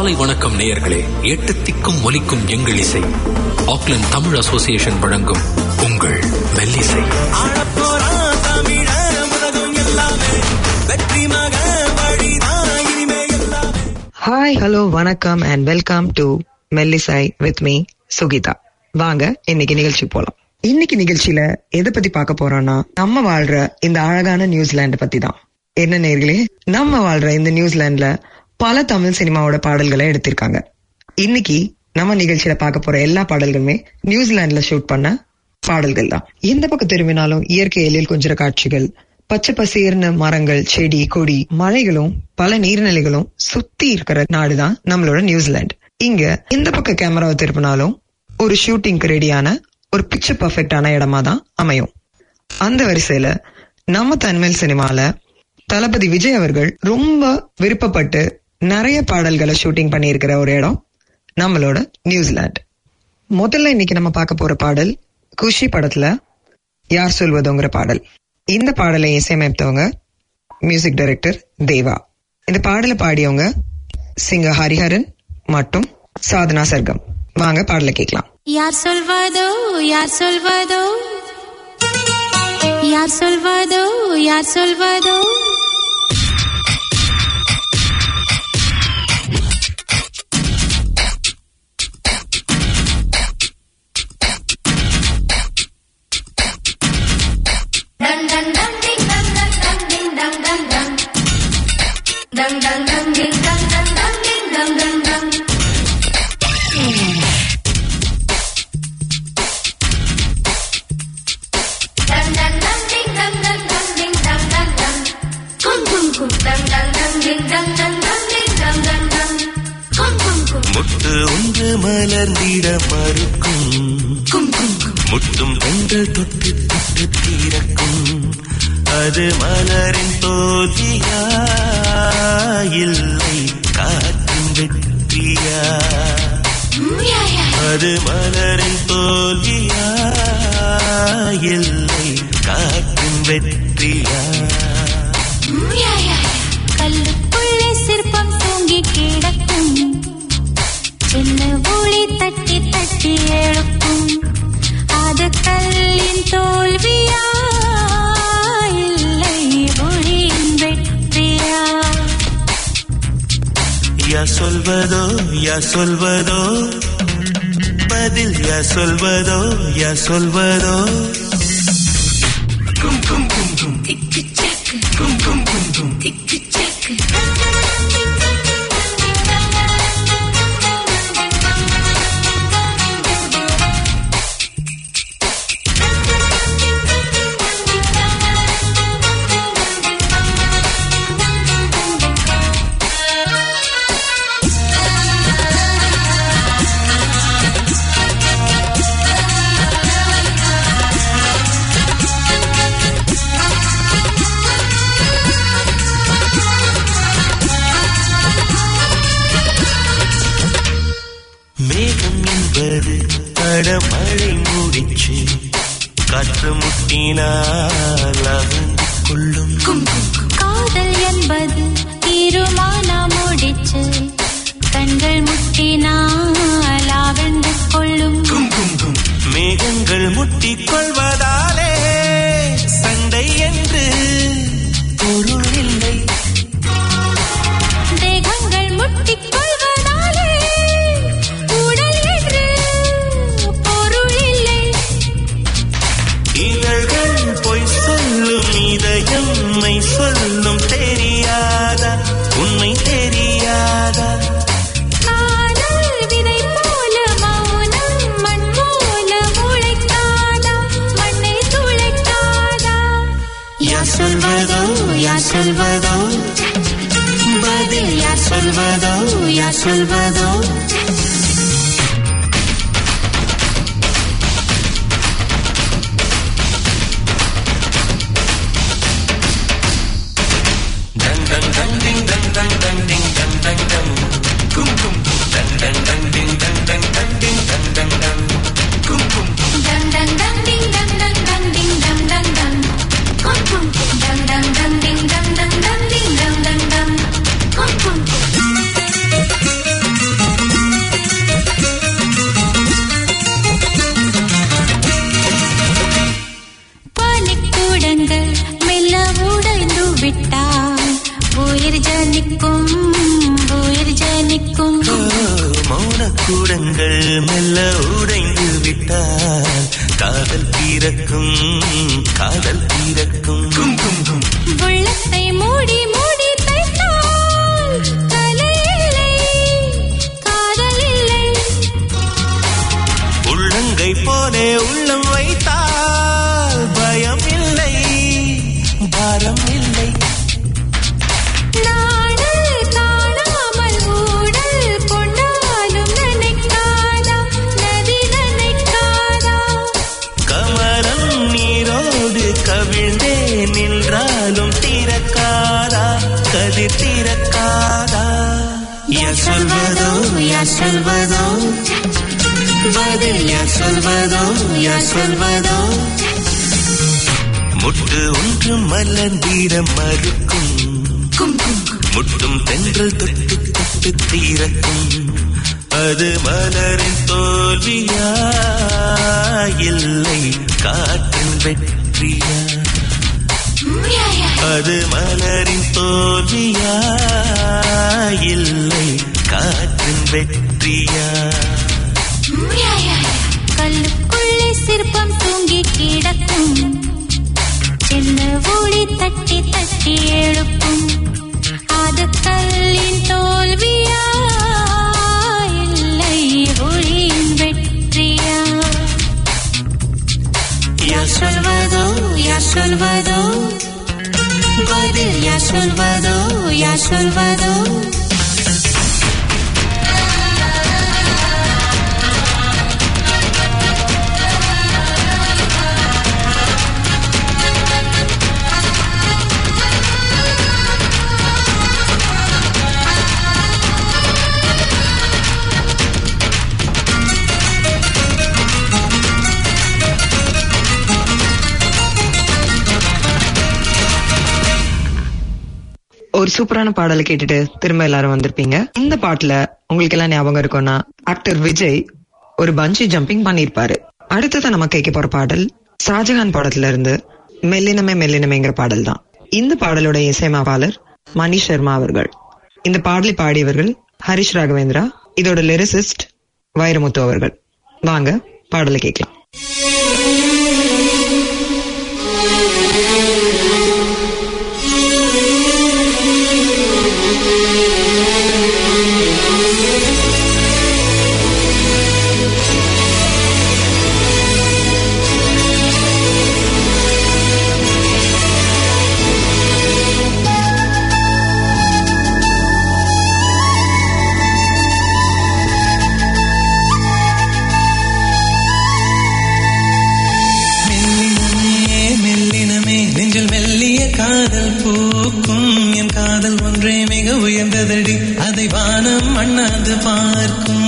காலை வணக்கம் நேயர்களே எட்டு திக்கும் ஒலிக்கும் எங்கள் இசை ஆக்லாந்து தமிழ் அசோசியேஷன் வழங்கும் உங்கள் மெல்லிசை ஆளப்போறான் தமிழ உலகம் எல்லாமே வெற்றி மக வழிதான் இனிமே எல்லாமே ஹாய் ஹலோ வணக்கம் and welcome to Mellisai with me Sugitha வாங்க இன்னைக்கு நிகழ்ச்சி போலாம் இன்னைக்கு நிகழ்ச்சியில எதை பத்தி பார்க்க போறோம்னா நம்ம வாழ்ற இந்த அழகான நியூசிலாந்து பத்தி தான் என்ன நேர்களே நம்ம வாழ்ற இந்த நியூசிலாந்துல பல தமிழ் சினிமாவோட பாடல்களை எடுத்திருக்காங்க இன்னைக்கு நம்ம நிகழ்ச்சியில பார்க்க போற எல்லா பாடல்களுமே நியூசிலாந்துல ஷூட் பண்ண பாடல்கள் தான் எந்த பக்கம் திரும்பினாலும் இயற்கை எழில் கொஞ்சிற காட்சிகள் பச்சை பசேர்ன மரங்கள் செடி கொடி மலைகளும் பல நீர்நிலைகளும் சுத்தி இருக்கிற நாடுதான் நம்மளோட நியூசிலாந்து இங்க இந்த பக்கம் கேமராவை திருப்பினாலும் ஒரு ஷூட்டிங்க்கு ரெடியான ஒரு பிக்சர் பர்ஃபெக்டான இடமா தான் அமையும் அந்த வரிசையில நம்ம தமிழ் சினிமால தளபதி விஜய் அவர்கள் ரொம்ப விருப்பப்பட்டு நிறைய பாடல்களை ஷூட்டிங் பண்ணியிருக்கிற ஒரு இடம் நம்மளோட நியூசிலாந்து முதல்ல இன்னைக்கு நம்ம பார்க்க போற பாடல் குஷி படத்துல யார் சொல்வதோங்கிற பாடல் இந்த பாடலை இசையமைத்தவங்க மியூசிக் டைரக்டர் தேவா இந்த பாடலை பாடியவங்க சிங்கர் ஹரிஹரன் மற்றும் சாதனா சர்க்கம் வாங்க பாடலை கேட்கலாம் யார் சொல்வதோ யார் சொல்வதோ யார் சொல்வதோ யார் சொல்வதோ Dang dang dang ding dang dang dang ding dang dang dang. Dang dang dang ding dang dang dang ding dang dang dang. Dang dang dang ding dang dang dang ding dang dang dang. Kum kum kum. Dang dang dang ding dang dang dang ding dang dang dang. Kum kum kum. முட்டு ஒன்று மலர்ந்திட மறுக்கும் Kum kum kum. முட்டும் பெண்கள் தொட்டு தொட்டு தீரக்கும் அது மலரின் தோல்வியா இல்லை காற்றின் வெற்றியா Mm, yeah yeah. அது மலரின் தோல்வியா இல்லை காற்றின் வெற்றியா Mm, yeah yeah yeah. கல்லுக்குள்ளே சிற்பம் தூங்கி கிடக்கும் சின்ன ஒளி தட்டி தட்டி எழுப்பும் அது கல்லின் தோல்வியா இல்லை ஒளியின் வெற்றியா யா சொல்வதோ யா சொல்வதோ பதில் யா சொல்வதோ யா சொல்வதோ மேகம் என்பது அடமழை மூடிச்சு காற்று முட்டினால் அவிழ்ந்து கொள்ளும் காதல் என்பது தீருமான முடிச்சு கண்கள் முட்டினால் ஆவென்று கொள்ளும் மேகங்கள் முட்டிக் கொள்வதாலே சண்டை என்று பொருள் இல்லை தேகங்கள் முட்டிக் கொள்வதாலே உடல் என்று பொருள் இல்லை இதழ்கள் பொய் சொல்லும் இதயம் மெய் சொல்லும் தெரியாதா உண்மை தெரியாதா காதல் விதை போல மௌனம் மண் போல முளைக்காதா மண்ணை துளைக்காதா யார் சொல்வதோ யார் சொல்வதோ பதில் யார் சொல்வதோ யார் சொல்வதோ Dang dang dang ding dang dang dang ding dang dang dang. Kum kum kum. Dang dang dang ding dang dang dang ding dang dang dang. Kum kum kum. Dang dang dang ding dang dang dang ding dang dang dang. Kum kum kum. Dang dang dang ding dang dang dang ding dang dang dang. Kum kum kum. விட்டால் உயிர் ஜனிக்கும் உயிர் ஜனிக்கும் மௌனக்கூடங்கள் மெல்ல உடைந்து விட்டால் காதல் தீரக்கும் காதல் தீரக்கும் கும் கும் கும் உள்ளத்தை மூடி மூடி தைத்தால் கலை இல்லை காதல் இல்லை உள்ளங்கை போலே உள்ளம் வைத்தால் பயம் இல்லை பாரம் இல்லை நாடல் காணாமல் ஊடல் கொண்டாலும் நினைக்காதா நதி நினைக்காதா கமலம் நீரோடு கவிழ்ந்தே நின்றாலும் திறக்காதா கதிர் திறக்காதா யார் சொல்வதோ யார் சொல்வதோ பதில் யார் சொல்வதோ யார் சொல்வதோ முட்டு ஒன்று மலர்ந்திட மறுக்கும் முட்டும் தென்றல் தொட்டு தொட்டு தீரக்கும் அது மலரின் தோல்வியா இல்லை காற்றின் வெற்றியா அது மலரின் தோல்வியா இல்லை காற்றின் வெற்றியா கல்லுக்குள்ளே சிற்பம் தூங்கி கிடக்கும் சின்ன ஒளி தட்டி தட்டி எழுப்பும் அது கல்லின் தோல்வியா இல்லை ஒளியின் வெற்றியா யார் சொல்வதோ யார் சொல்வதோ பதில் யார் சொல்வதோ யார் சொல்வதோ ஒரு சூப்பரான பாடலை கேட்டுட்டு திரும்ப எல்லாரும் வந்திருப்பீங்க இந்த பாட்டுல உங்களுக்கு எல்லாம் ஞாபகம் இருக்கும்னா ஆக்டர் விஜய் ஒரு பஞ்சி ஜம்பிங் பண்ணிருப்பாரு அடுத்தது நம்ம கேட்க போற பாடல் ஷாஜகான் படத்துல இருந்து மெல்லினமே மெல்லினமேங்கிற பாடல் தான் இந்த பாடலோட இசையமைப்பாளர் மணி சர்மா அவர்கள் இந்த பாடலை பாடியவர்கள் ஹரிஷ் ராகவேந்திரா இதோட லிரிசிஸ்ட் வைரமுத்து அவர்கள் வாங்க பாடலை கேட்கலாம் மெல்லினமே மெல்லினமே நெஞ்சில் மெல்லிய காதல் பூக்கும் என் காதல் ஒன்றே மிக உயர்ந்ததடி அதை வானம் அண்ணாந்து பார்க்கும்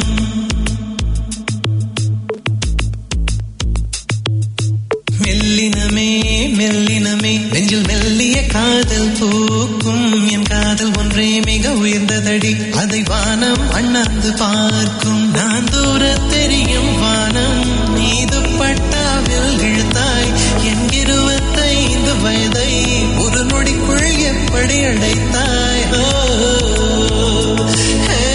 மெல்லினமே மெல்லினமே நெஞ்சில் மெல்லிய காதல் பூக்கும் என் காதல் ஒன்றே மிக உயர்ந்ததடி அதை வானம் அண்ணாந்து பார்க்கும் நான் தூர தெரியும் வானம் மீது பட்டாவில் இழுத்தாய் என் இருபத்தைந்து வயதை ஒரு நொடிக்குள் எப்படி அடைத்தாய் ஓ, ஹே.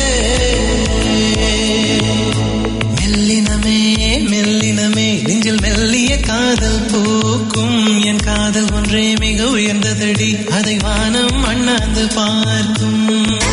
மெல்லினமே மெல்லினமே நெஞ்சில் மெல்லிய காதல் பூக்கும் என் காதல் ஒன்றே மிக உயர்ந்ததடி அதை வானம் அண்ணாந்து பார்க்கும்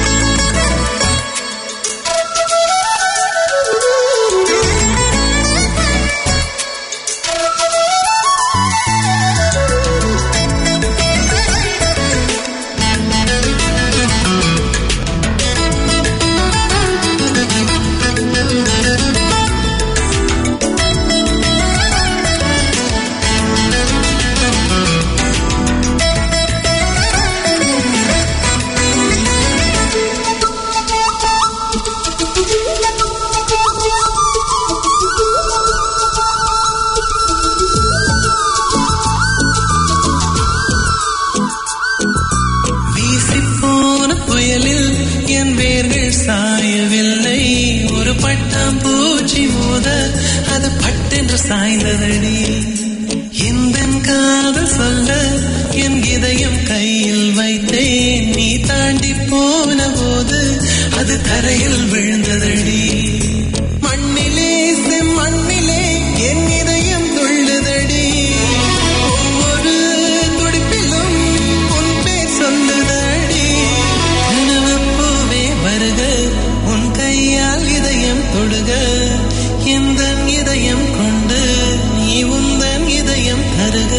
வீசிப்போன புயலில் என் வேர்கள் சாயவில்லை ஒரு பட்டாம் பூச்சி மோத அது பட்டென்று சாய்ந்ததடி இந்த காதல் சொல்ல என் இதயம் கையில் வைத்தேன் நீ தாண்டி போன போது அது தரையில் விழுந்ததடி மண்ணிலே செம்மண்ணிலே என் இதயம் துள்ளுதடி ஒவ்வொரு துடிப்பிலும் உன் பேர் சொல்லுதடி கனவுப்பூவே வருக உன் கையால் இதயம் தொடுக எந்த இதயம் கொண்டு நீ உந்தன் இதயம் தருக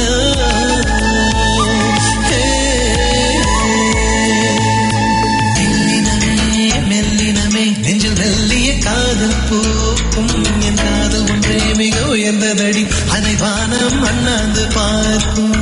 மெல்லினமே மெல்லினமே நெஞ்சில் மெல்லிய காதல் பூக்கும் என் காதல் ஒன்றே மிக உயர்ந்ததடி அதை வானம் அண்ணாந்து பார்க்கும்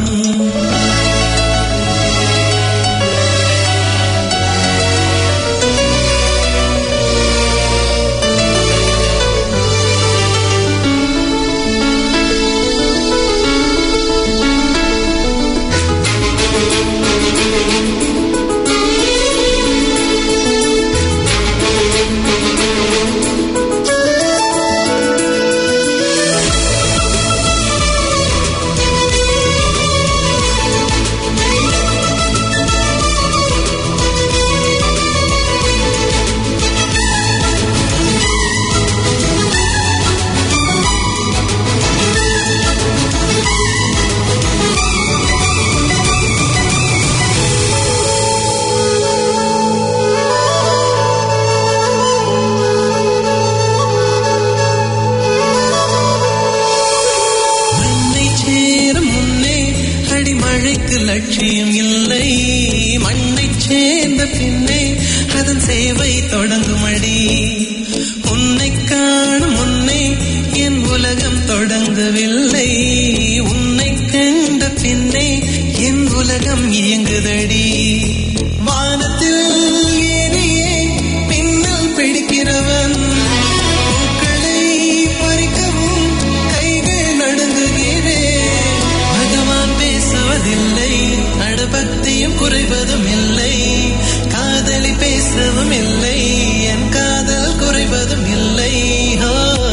மண்ணை சேரும் முன்னே அடிமழைக்கு லட்சியம் இல்லை மண்ணை சேர்ந்த பின்னே அதன் சேவை தொடங்கும் அடி உன்னை காணும் முன்னே என் உலகம் தொடங்கவில்லை உன்னை கண்ட பின்னே என் உலகம் இயங்குதடி வானத்தில் ஏறியே பின்னல் பிடிக்கிறவன் பூக்களை பறிக்கவும் கைகள் நடுங்குகிறேன் பகவான் பேசுவதில்லை நடுபக்தியும் குறைவதும் இல்லை காதலி பேசவும் இல்லை என் காதல் குறைவதும் இல்லை ஓ.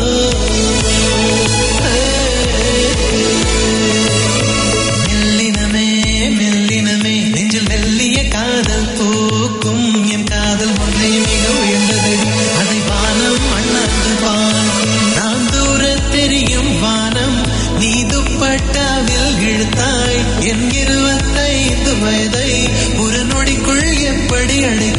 மெல்லினமே மெல்லினமே நெஞ்சில் மெல்லிய காதல் பூக்கும் என் காதல் ஒன்றே மிக உயர்ந்ததடி அதை வானம் அண்ணாந்து பார்க்கும் நான் தூர தெரியும் வானம் நீ துப்பட்டாவில் இழுத்தாய் என் இருபத்தைந்து வயதை ஒரு நொடிக்குள் எப்படி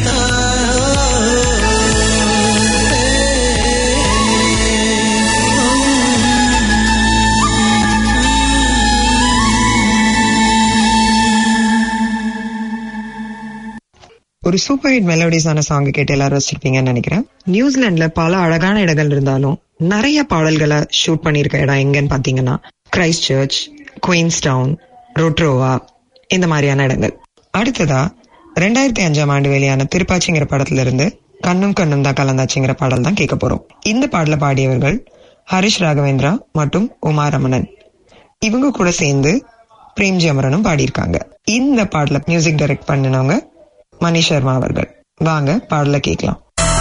ஒரு சூப்பர் ஹிட் மெலோடிஸான சாங் கேட்டு எல்லாரும் ரசிச்சிருப்பீங்கன்னு நினைக்கிறேன் நியூசிலாந்துல பல அழகான இடங்கள் இருந்தாலும் நிறைய பாடல்களை ஷூட் பண்ணியிருக்க இடம் எங்கன்னு பாத்தீங்கன்னா Christchurch Queenstown Rotorua இந்த மாதிரியான இடங்கள் அடுத்ததா ரெண்டாயிரத்தி அஞ்சாம் ஆண்டு வெளியான திருப்பாச்சிங்கிற படத்துல இருந்து கண்ணும் கண்ணும் தான் கலந்தாச்சுங்கிற பாடல் தான் கேட்க போறோம் இந்த பாடல பாடியவர்கள் ஹரிஷ் ராகவேந்திரா மற்றும் உமா ரமணன் இவங்க கூட சேர்ந்து பிரேம்ஜி அமரனும் பாடியிருக்காங்க இந்த பாடல மியூசிக் டைரக்ட் பண்ணினவங்க மணி சர்மா அவர்கள் வாங்க பாடல கேட்கலாம்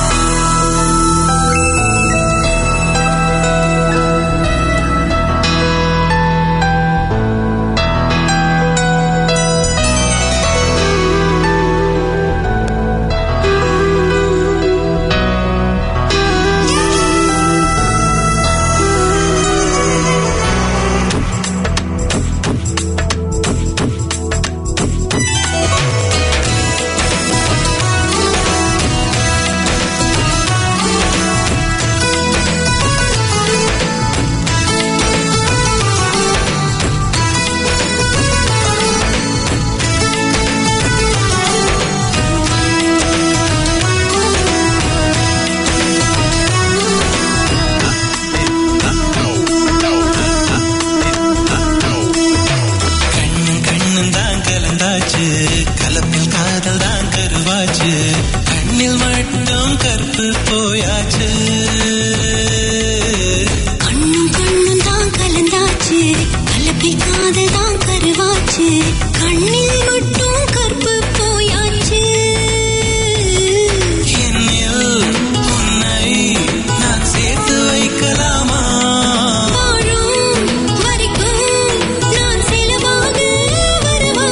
கண்ணும் கண்ணும் தான் கலந்தாச்சு கலப்பில் காதல் தான் கருவாச்சு கண்ணில் மட்டும் கற்பு போயாச்சு கண்ணும் கண்ணும் தான் கலந்தாச்சு கலப்பில் காதல் தான் கருவாச்சு கண்ணில் மட்டும் கற்பு போயாச்சு என்னில் உன்னை நான் சேர்த்து வைக்கலாமா வாழும் வரைக்கும் நான் செலவாக வரவா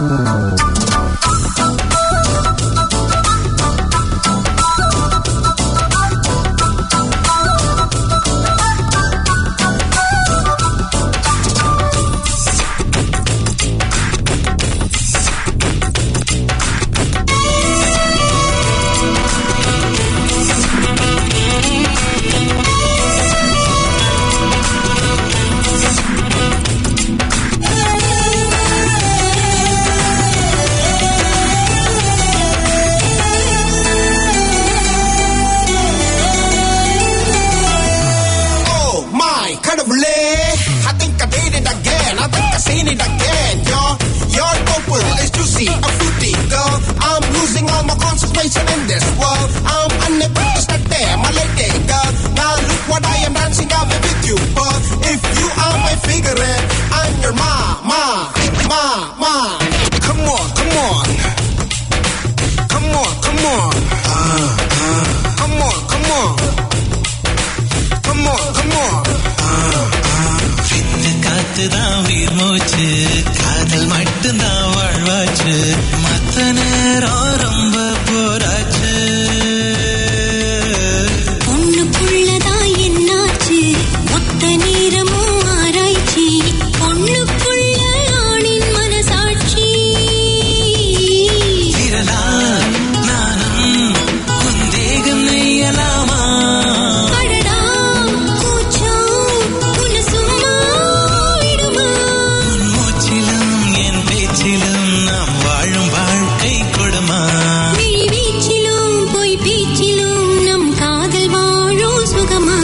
Oh my கடவுளே I think I did it again I think I seen it again yo Your purple is juicy a fruity girl I'm losing all my concentration in this world I'm unable to stay there my lady girl Now look what I am dancing out with you but if you are my figure I'm your ma ma ma ma Come on come on Come on come on Come on come on Come on, come on. வித்து காத்துதான் உயிர் மூச்சு காதல் மட்டும்தான் வாழ்வாச்சு மத்த நேரம் ரொம்ப போராச்சு பொண்ணுக்குள்ளதா என்னாச்சு மொத்த நேரமும் ஆராய்ச்சி பொண்ணுக்குள்ள ஆணின் மனசாட்சி விரலா நானும் உன் தேகம் நெய்யலாமா அடடா கூச்சம் உன்னை சும்மா விடுமா உன் மூச்சிலும் என் பேச்சிலும் நாம் வாழும் வாழ்க்கை கொடுமா விழி வீச்சிலும் பொய் பேச்சிலும் நம் காதல் வாழும் சுகமா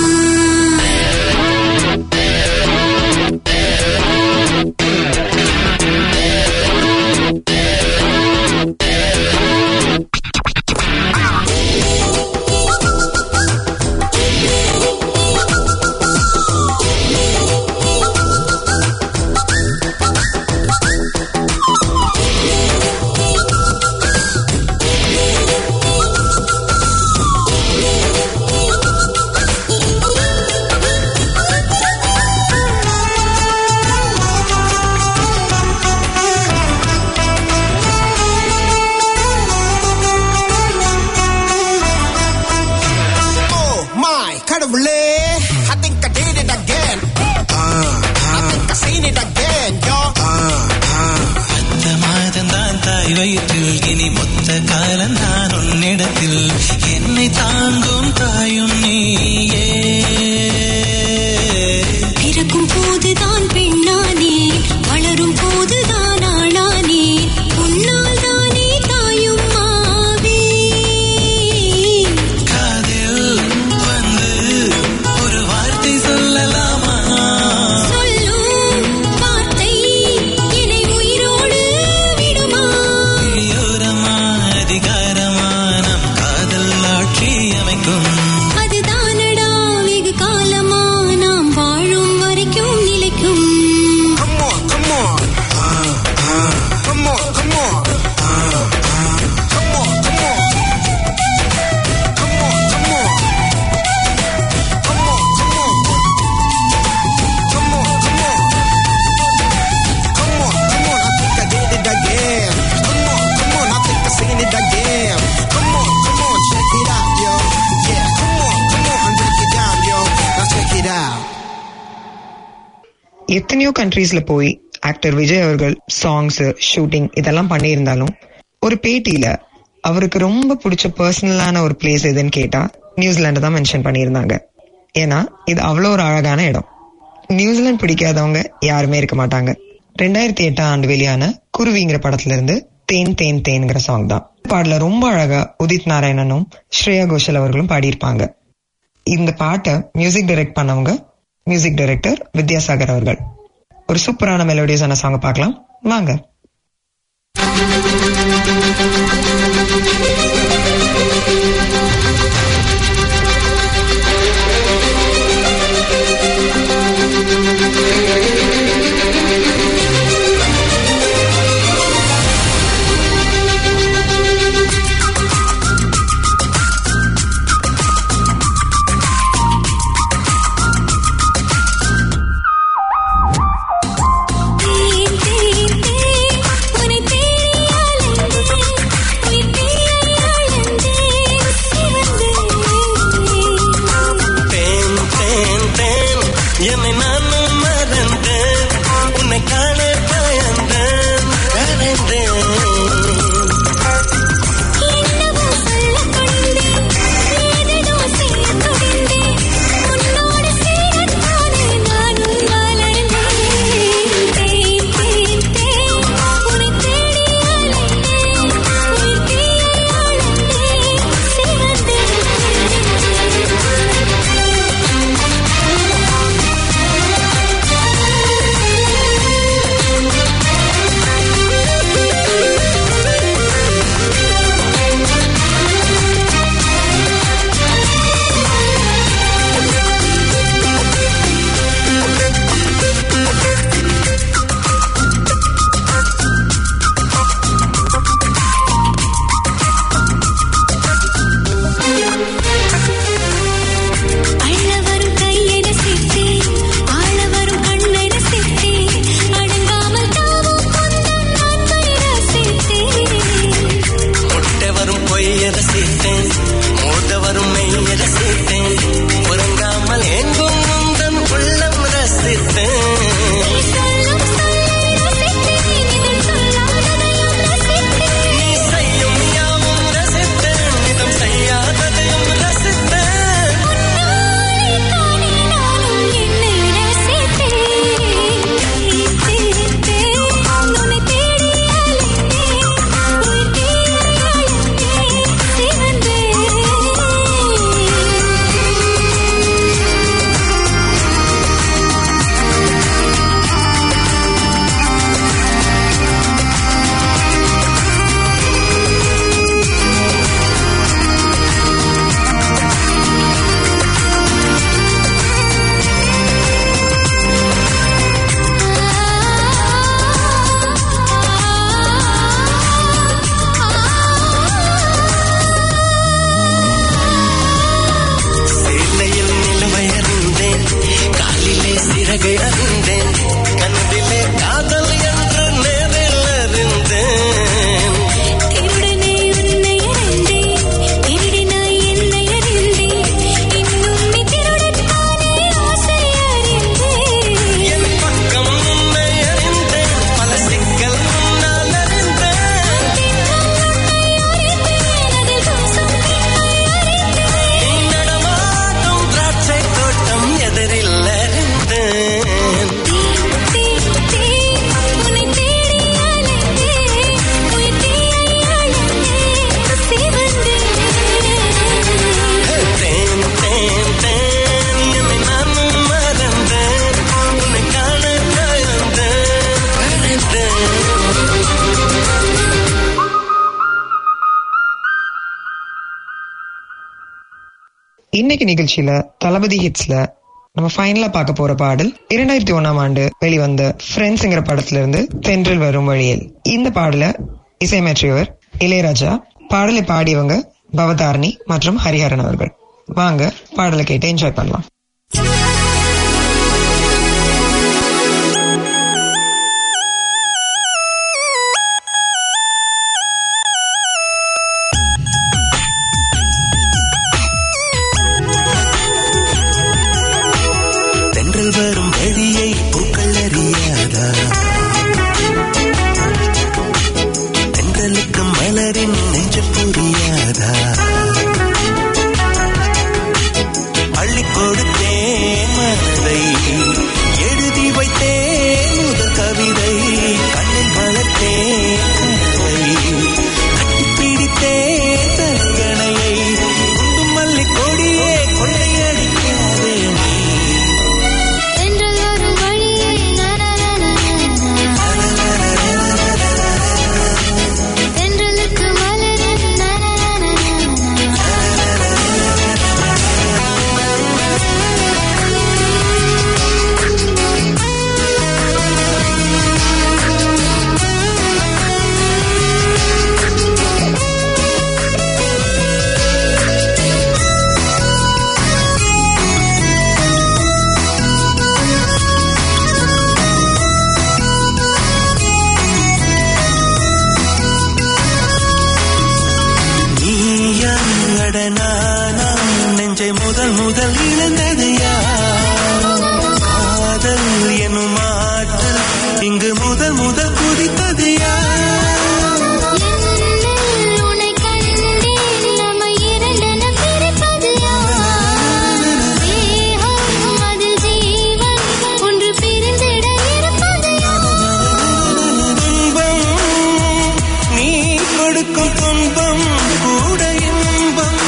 Oh my கடவுளே I think I did it again. I think I seen it again, yo. பத்த மாதம் தான் தாய் வயிற்றில் இனி மொத்த காலம் நான் உன்னிடத்தில் என்னை தாங்கும் தாயும் நீயே பிறக்கும் போதுதான் பெண்ணானே வளரும் போதுதான் ஆளானே உன்னால் தானே தாயும் மாவே காதில் வந்து ஒரு வார்த்தை சொல்லலாமா சொல்லும் வார்த்தை என்னை உயிரோடு விடுமா விழியோரமா அதிகாரமா நம் காதல் ஆட்சி அமைக்கும் அதுதானடா வெகு காலமா நாம் வாழும் வரைக்கும் நிலைக்கும் Come on, come on. Come on, come on. Come on, come on. Come on, come on. Come on, come on. Come on, come on. Come on, come on. I think I did it again. Come on, come on. I think I seen it again. Come on, come on. Check it out, yo. Yeah, come on, come on. And break it down, yo. Now check it out. எத்தனையோ கண்ட்ரீஸ்ல போய் actor Vijay அவர்கள் songs shooting இதெல்லாம் பண்ணியிருந்தாலும் ஒரு பேட்டியில அவருக்கு ரொம்ப பிடிச்ச பர்சனலான ஒரு பிளேஸ் எதுன்னு கேட்டா நியூசிலாந்து தான் மென்ஷன் பண்ணியிருந்தாங்க ஏன்னா இது அவ்வளோ ஒரு அழகான இடம் நியூசிலாந்து பிடிக்காதவங்க யாருமே இருக்க மாட்டாங்க ரெண்டாயிரத்தி எட்டாம் ஆண்டு வெளியான குருவிங்கிற படத்துல இருந்து தேன் தேன் தேன்ங்கிற சாங் தான் பாடல ரொம்ப அழகா உதித் நாராயணனும் ஸ்ரேயா கோஷல் அவர்களும் பாடியிருப்பாங்க இந்த பாட்டை மியூசிக் டைரக்ட் பண்ணவங்க மியூசிக் டைரக்டர் வித்யாசாகர் அவர்கள் ஒரு சூப்பரான மெலோடியஸான சாங் பார்க்கலாம் வாங்க தேன் தேன் தேன் உன்னை தேடி இன்னைக்கு நிகழ்ச்சியில தளபதி ஹிட்ஸ்ல நம்ம ஃபைனலா பார்க்க போற பாடல் இரண்டாயிரத்தி ஒண்ணாம் ஆண்டு வெளிவந்த ஃப்ரெண்ட்ஸ்ங்கிற படத்துல இருந்து தென்றல் வரும் வழியில் இந்த பாடல இசையமைற்றியவர் இளையராஜா பாடலை பாடியவங்க பவதாரணி மற்றும் ஹரிஹரன் அவர்கள் வாங்க பாடலை கேட்டு என்ஜாய் பண்ணலாம் தென்றல் வரும் வழியை பூக்கள் அறியாதா தென்றலுக்கு மலரின் நெஞ்சு புரியாதா அள்ளி கொடுத்தேன் மனதை எழுதி வைத்தேன் முதல் கவிதை கண்ணில் வளர்த்தேன் கனவை கட்டிப்பிடித்தேன் தலையணையை குண்டும் மல்லி கொடியே கொள்ளையடிக்காதே நீ தென்றல் வரும் வழியை தென்றலுக்கு மலரின் நீயா அட நானா நெஞ்சை முதல் முதல் இழந்தது யார் காதல் எனும் ஆற்றல் இங்கு முதல் முதல் குதித்தது யார் என்னில் உன்னை கண்டேன் நம்மை இரண்டென பிரிப்பது யார் தேகம் அதில் ஜீவன் ஒன்று பிரிந்திட இருப்பது யார் துன்பம் நீ கொடுக்கும் துன்பம் கூட இன்பம்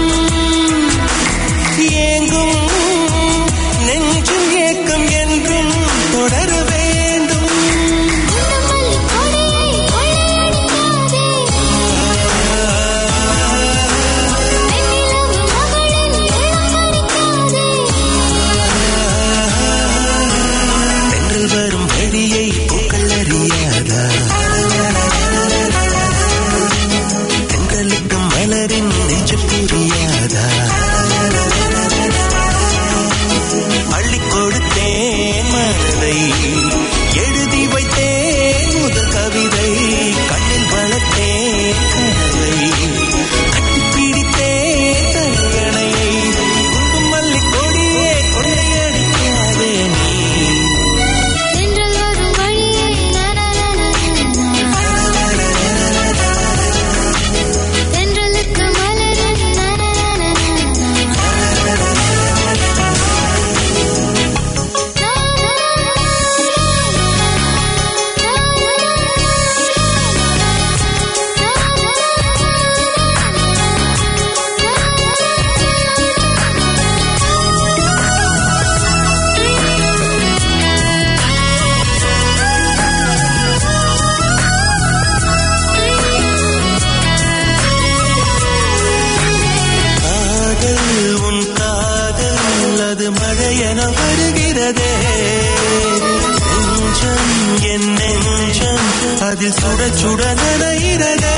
ஏங்கும் நெஞ்சும் ஏக்கம் என்றும் தொடர வேண்டும் குண்டமல்லி கொடியை கொள்ளையடிக்காதே வெண்ணிலவு மகளின் இளம் பறிக்காதே தென்றல் வரும் வழியை பூக்கள் அறியாதா தென்றலுக்கு மலரின் நெஞ்சு புரியாதா அள்ளி கொடுத்தேன் மனதை எழுதி வைத்தேன் முதல் கவிதை கண்ணில் வளர்த்தேன் கனவை கட்டிப்பிடித்தேன் தலையணையை குண்டும் மல்லி கொடியே கொள்ளையடிக்காதே நீ தென்றல் வரும் வழியை தென்றலுக்கு மலரின் காதல் உன் காதல் அது மழையென வருகிறதே நெஞ்சம் என் நெஞ்சம் அதில் சுட சுட நனைகிறதே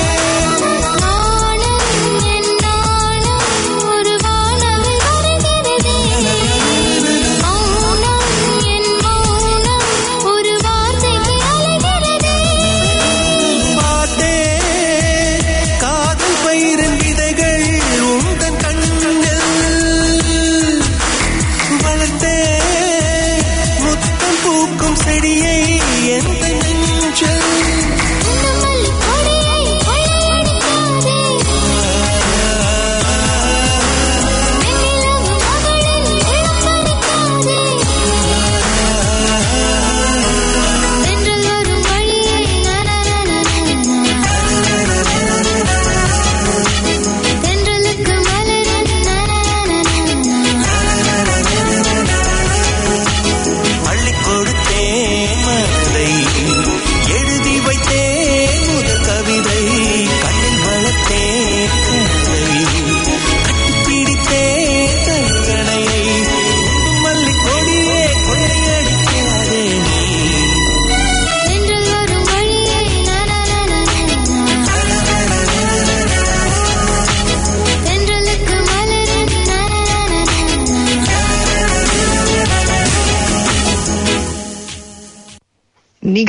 நாணம் என் நாணம் ஒரு வானவில் வருகிறதே மௌனம் என் மௌனம் ஒரு வார்த்தைக்கு அலைகிறதே பார்த்தே காதல் பயிரின் விதைகள் உந்தன் கண்ணில் வளர்த்தே முத்தம் பூக்கும் செடியை எந்த நெஞ்சில் குண்டமல்லி கொடியை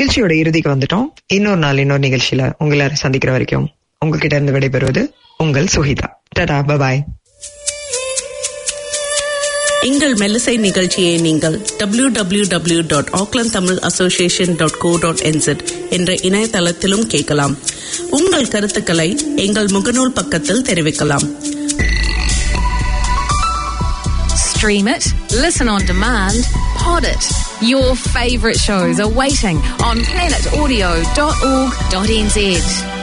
நிகழ்ச்சியோட இறுதிக்கு வந்துட்டோம் இன்னொரு நாள் இன்னொரு நிகழ்ச்சியில உங்களை எல்லாரும் சந்திக்கிற வரைக்கும் உங்ககிட்ட இருந்து விடைபெறுவது உங்கள் சுஹிதா டடா பபாய் எங்கள் மெல்லிசை நிகழ்ச்சியை நீங்கள் W W W dot Auckland Tamil association dot co dot N Z என்ற இணையதளத்திலும் கேட்கலாம் உங்கள் கருத்துக்களை எங்கள் முகநூல் பக்கத்தில் தெரிவிக்கலாம் Stream it, listen on demand, pod it. Your favourite shows are waiting on planetaudio.org.nz.